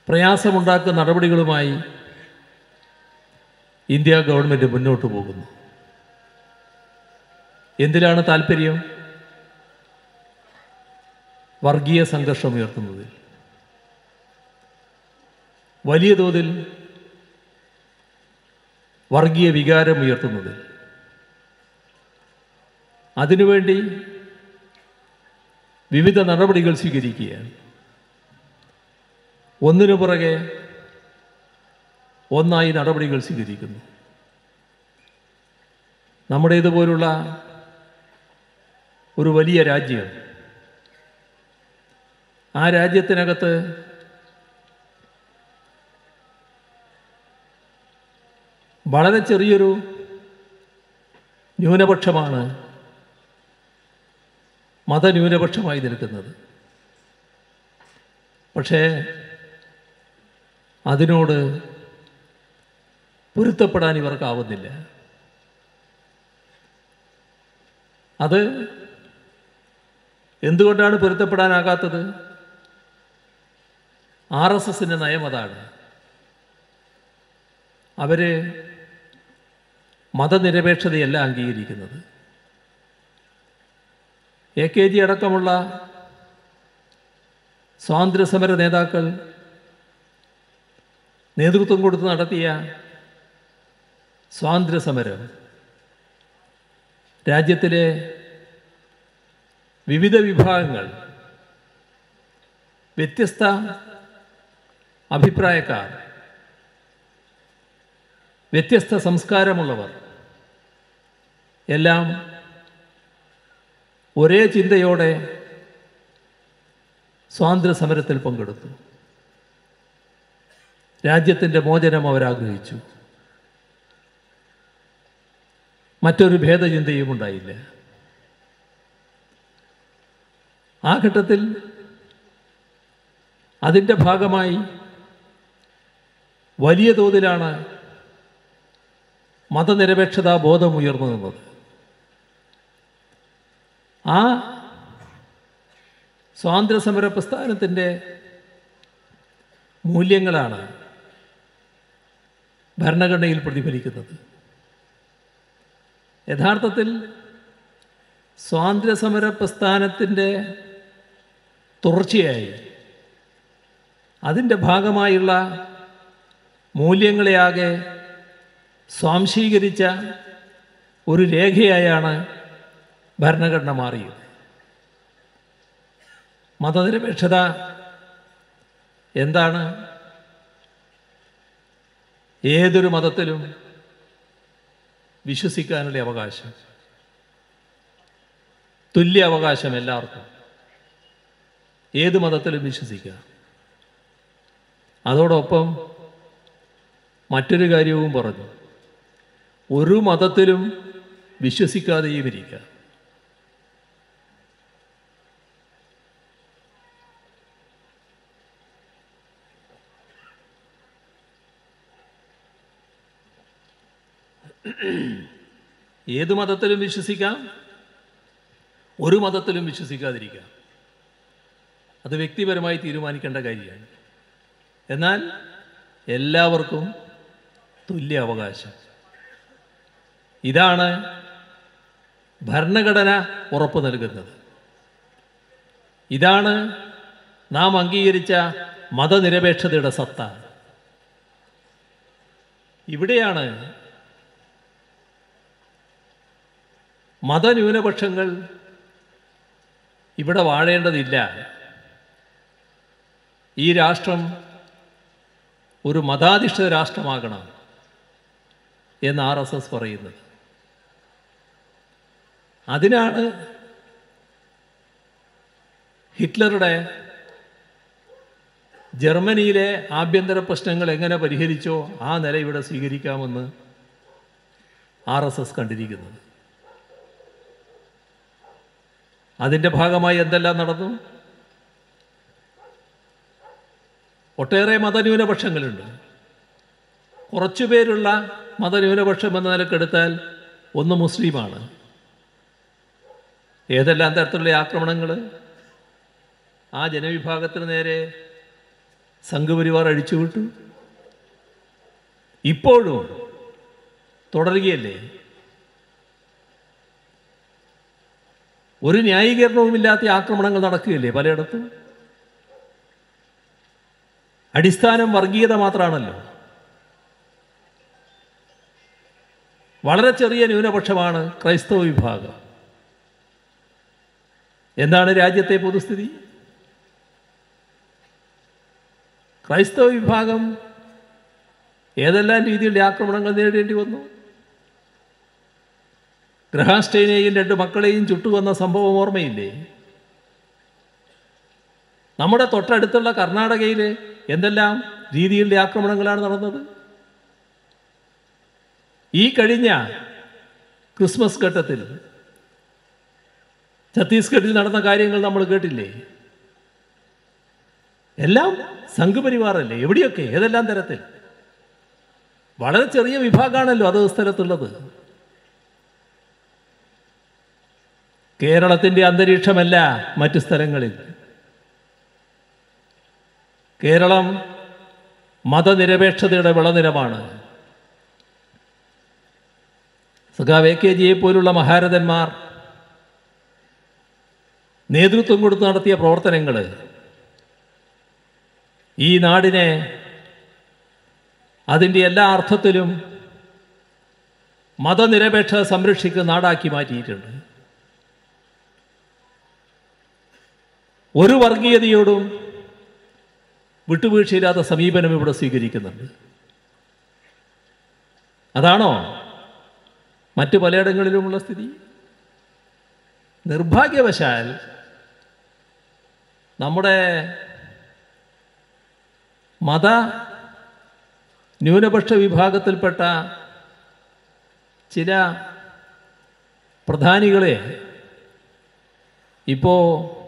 പ്രയാസമുണ്ടാക്കുന്ന നടപടികളുമായി India government മുന്നോട്ട് പോകുന്നു എന്തിലാണ് താല്പര്യം വർഗീയ സംഘർഷം ഉയർത്തുന്നതിൽ വലിയ തോതിൽ വർഗീയ വികാരം ഉയർത്തുന്നതിൽ അതിനുവേണ്ടി വിവിധ നടപടികൾ സ്വീകരിക്കുകയാണ് ഒന്നിനു പുറകെ ഒന്നായി നടപടികൾ സ്വീകരിക്കുന്നു നമ്മുടേതുപോലുള്ള ഒരു വലിയ രാജ്യം ആ രാജ്യത്തിനകത്ത് വളരെ ചെറിയൊരു ന്യൂനപക്ഷമാണ് മതന്യൂനപക്ഷമായി നിൽക്കുന്നത് പക്ഷേ അതിനോട് പൊരുത്തപ്പെടാൻ ഇവർക്കാവുന്നില്ല അത് എന്തുകൊണ്ടാണ് പൊരുത്തപ്പെടാനാകാത്തത് ആർ എസ് എസിൻ്റെ നയം അതാണ് അവർ മതനിരപേക്ഷതയല്ല അംഗീകരിക്കുന്നത് എ കെ ജി അടക്കമുള്ള സ്വാതന്ത്ര്യസമര നേതാക്കൾ നേതൃത്വം കൊടുത്ത് നടത്തിയ സ്വാതന്ത്ര്യസമരം രാജ്യത്തിലെ വിവിധ വിഭാഗങ്ങൾ വ്യത്യസ്ത അഭിപ്രായക്കാർ വ്യത്യസ്ത സംസ്കാരമുള്ളവർ എല്ലാം ഒരേ ചിന്തയോടെ സ്വാതന്ത്ര്യ സമരത്തിൽ പങ്കെടുത്തു രാജ്യത്തിൻ്റെ മോചനം അവരാഗ്രഹിച്ചു മറ്റൊരു ഭേദചിന്തയും ഉണ്ടായില്ല ആ ഘട്ടത്തിൽ അതിൻ്റെ ഭാഗമായി വലിയ തോതിലാണ് മതനിരപേക്ഷതാ ബോധം ഉയർന്നു നിന്നത് ആ സ്വാതന്ത്ര്യസമര പ്രസ്ഥാനത്തിൻ്റെ മൂല്യങ്ങളാണ് ഭരണഘടനയിൽ പ്രതിഫലിക്കുന്നത് യഥാർത്ഥത്തിൽ സ്വാതന്ത്ര്യസമര പ്രസ്ഥാനത്തിൻ്റെ തുടർച്ചയായി അതിൻ്റെ ഭാഗമായുള്ള മൂല്യങ്ങളെയാകെ സ്വാംശീകരിച്ച ഒരു രേഖയായാണ് ഭരണഘടന മാറിയത് മതനിരപേക്ഷത എന്താണ് ഏതൊരു മതത്തിലും വിശ്വസിക്കാനുള്ള അവകാശം തുല്യ അവകാശം എല്ലാവർക്കും ഏത് മതത്തിലും വിശ്വസിക്കാം അതോടൊപ്പം മറ്റൊരു കാര്യവും പറഞ്ഞു ഒരു മതത്തിലും വിശ്വസിക്കാതെയും ഇരിക്കാം ഏത് മതത്തിലും വിശ്വസിക്കാം ഒരു മതത്തിലും വിശ്വസിക്കാതിരിക്കാം അത് വ്യക്തിപരമായി തീരുമാനിക്കേണ്ട കാര്യമാണ് എന്നാൽ എല്ലാവർക്കും തുല്യ അവകാശം ഇതാണ് ഭരണഘടന ഉറപ്പു നൽകുന്നത് ഇതാണ് നാം അംഗീകരിച്ച മതനിരപേക്ഷതയുടെ സത്ത ഇവിടെയാണ് മതന്യൂനപക്ഷങ്ങൾ ഇവിടെ വാഴേണ്ടതില്ല ഈ രാഷ്ട്രം ഒരു മതാധിഷ്ഠിത രാഷ്ട്രമാകണം എന്ന് ആർ എസ് എസ് പറയുന്നത് അതിനാണ് ഹിറ്റ്ലറുടെ ജർമ്മനിയിലെ ആഭ്യന്തര പ്രശ്നങ്ങൾ എങ്ങനെ പരിഹരിച്ചോ ആ നില ഇവിടെ സ്വീകരിക്കാമെന്ന് ആർ എസ് എസ് കണ്ടിരിക്കുന്നത് അതിൻ്റെ ഭാഗമായി എന്തെല്ലാം നടന്നു ഒട്ടേറെ മതന്യൂനപക്ഷങ്ങളുണ്ട് കുറച്ചു പേരുള്ള മതന്യൂനപക്ഷം എന്ന നിലക്കെടുത്താൽ ഒന്ന് മുസ്ലിമാണ് ഏതെല്ലാം തരത്തിലുള്ള ആക്രമണങ്ങൾ ആ ജനവിഭാഗത്തിന് നേരെ സംഘപരിവാർ അഴിച്ചുവിട്ടു ഇപ്പോഴും തുടരുകയല്ലേ ഒരു ന്യായീകരണവുമില്ലാത്ത ആക്രമണങ്ങൾ നടക്കുകയല്ലേ പലയിടത്തും അടിസ്ഥാനം വർഗീയത മാത്രമാണല്ലോ വളരെ ചെറിയ ന്യൂനപക്ഷമാണ് ക്രൈസ്തവ വിഭാഗം എന്താണ് രാജ്യത്തെ പൊതുസ്ഥിതി ക്രൈസ്തവ വിഭാഗം ഏതെല്ലാം രീതിയിലുള്ള ആക്രമണങ്ങൾ നേരിടേണ്ടി വന്നു ഗ്രഹാസ്റ്റൈനെയും രണ്ട് മക്കളെയും ചുട്ടുവന്ന സംഭവം ഓർമ്മയില്ലേ നമ്മുടെ തൊട്ടടുത്തുള്ള കർണാടകയിൽ എന്തെല്ലാം രീതിയിലുള്ള ആക്രമണങ്ങളാണ് നടന്നത് ഈ കഴിഞ്ഞ ക്രിസ്മസ് ഘട്ടത്തിൽ ഛത്തീസ്ഗഡിൽ നടന്ന കാര്യങ്ങൾ നമ്മൾ കേട്ടില്ലേ എല്ലാം സംഘപരിവാറല്ലേ എവിടെയൊക്കെ ഏതെല്ലാം തരത്തിൽ വളരെ ചെറിയ വിഭാഗമാണല്ലോ അതത് സ്ഥലത്തുള്ളത് കേരളത്തിൻ്റെ അന്തരീക്ഷമല്ല മറ്റു സ്ഥലങ്ങളിൽ കേരളം മതനിരപേക്ഷതയുടെ വിളനിലമാണ് സഖാവ് എ കെ ജിയെ പോലുള്ള മഹാരഥന്മാർ നേതൃത്വം കൊടുത്ത് നടത്തിയ പ്രവർത്തനങ്ങൾ ഈ നാടിനെ അതിൻ്റെ എല്ലാ അർത്ഥത്തിലും മതനിരപേക്ഷത സംരക്ഷിക്കുന്ന നാടാക്കി മാറ്റിയിട്ടുണ്ട് ഒരു വർഗീയതയോടും വിട്ടുവീഴ്ചയില്ലാത്ത സമീപനം ഇവിടെ സ്വീകരിക്കുന്നുണ്ട് അതാണോ മറ്റു പലയിടങ്ങളിലുമുള്ള സ്ഥിതി നിർഭാഗ്യവശാൽ നമ്മുടെ മത ന്യൂനപക്ഷ വിഭാഗത്തിൽപ്പെട്ട ചില പ്രധാനികളെ ഇപ്പോൾ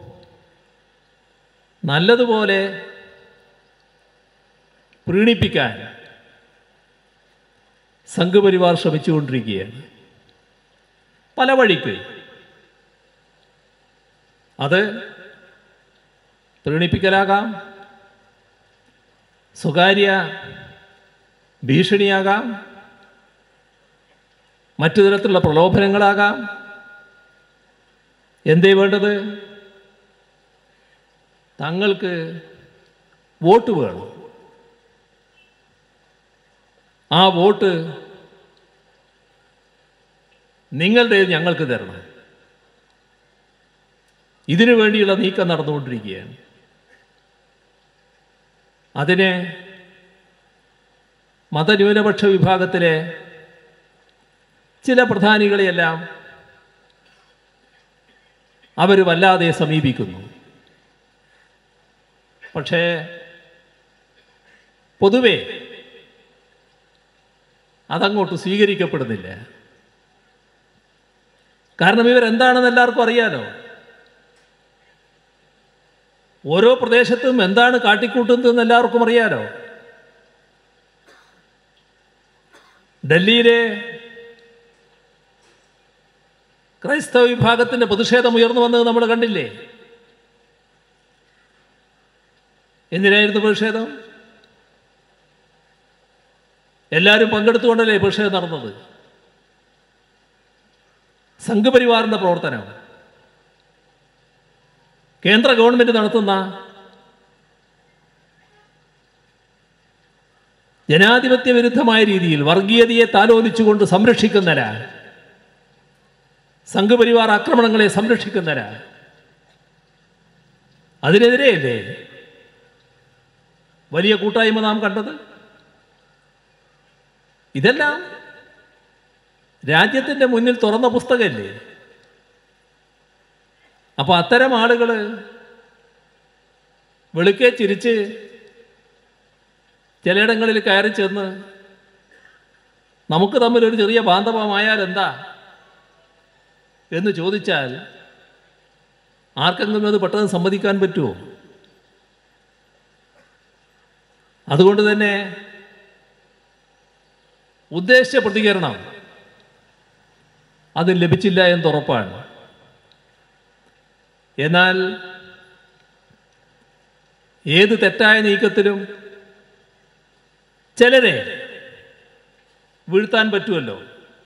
നല്ലതുപോലെ പ്രീണിപ്പിക്കാൻ സംഘപരിവാർ ശ്രമിച്ചുകൊണ്ടിരിക്കുകയാണ് പല വഴിക്ക് അത് പ്രീണിപ്പിക്കലാകാം സ്വകാര്യ ഭീഷണിയാകാം മറ്റു തരത്തിലുള്ള പ്രലോഭനങ്ങളാകാം എന്തേ വേണ്ടത് തങ്ങൾക്ക് വോട്ട് വേണം ആ വോട്ട് നിങ്ങളുടെ ഞങ്ങൾക്ക് തരണം ഇതിനു വേണ്ടിയുള്ള നീക്കം നടന്നുകൊണ്ടിരിക്കുകയാണ് അതിന് മതന്യൂനപക്ഷ വിഭാഗത്തിലെ ചില പ്രധാനികളെയെല്ലാം അവർ വല്ലാതെ സമീപിക്കുന്നു പക്ഷേ പൊതുവെ അതങ്ങോട്ട് സ്വീകരിക്കപ്പെടുന്നില്ല കാരണം ഇവരെന്താണെന്ന് എല്ലാവർക്കും അറിയാലോ ഓരോ പ്രദേശത്തും എന്താണ് കാട്ടിക്കൂട്ടുന്നതെന്ന് എല്ലാവർക്കും അറിയാലോ ഡൽഹിയിലെ ക്രൈസ്തവ വിഭാഗത്തിൻ്റെ പ്രതിഷേധം ഉയർന്നു വന്നത് നമ്മൾ കണ്ടില്ലേ എന്തിനായിരുന്നു പ്രതിഷേധം എല്ലാവരും പങ്കെടുത്തുകൊണ്ടല്ലേ പ്രതിഷേധം നടന്നത് സംഘപരിവാറിൻ്റെ പ്രവർത്തനം കേന്ദ്ര ഗവൺമെൻറ് നടത്തുന്ന ജനാധിപത്യ വിരുദ്ധമായ രീതിയിൽ വർഗീയതയെ താലോലിച്ചുകൊണ്ട് സംരക്ഷിക്കുന്നവരാ സംഘപരിവാർ ആക്രമണങ്ങളെ സംരക്ഷിക്കുന്നവരാ അതിനെതിരെയല്ലേ വലിയ കൂട്ടായ്മ നാം കണ്ടത് ഇതെല്ലാം രാജ്യത്തിൻ്റെ മുന്നിൽ തുറന്ന പുസ്തകമല്ലേ അപ്പോൾ അത്തരം ആളുകൾ വെളുക്കെ ചിരിച്ച് ചിലയിടങ്ങളിൽ കയറി ചെന്ന് നമുക്ക് തമ്മിൽ ഒരു ചെറിയ ബാന്ധവമായാൽ എന്താ എന്ന് ചോദിച്ചാൽ ആർക്കെങ്കിലും അത് പെട്ടെന്ന് സമ്മതിക്കാൻ പറ്റുമോ അതുകൊണ്ട് തന്നെ ഉദ്ദേശിച്ച പ്രതികരണം അത് ലഭിച്ചില്ല എന്ന് ഉറപ്പാണ് എന്നാൽ ഏത് തെറ്റായ നീക്കത്തിലും ചിലരെ വീഴ്ത്താൻ പറ്റുമല്ലോ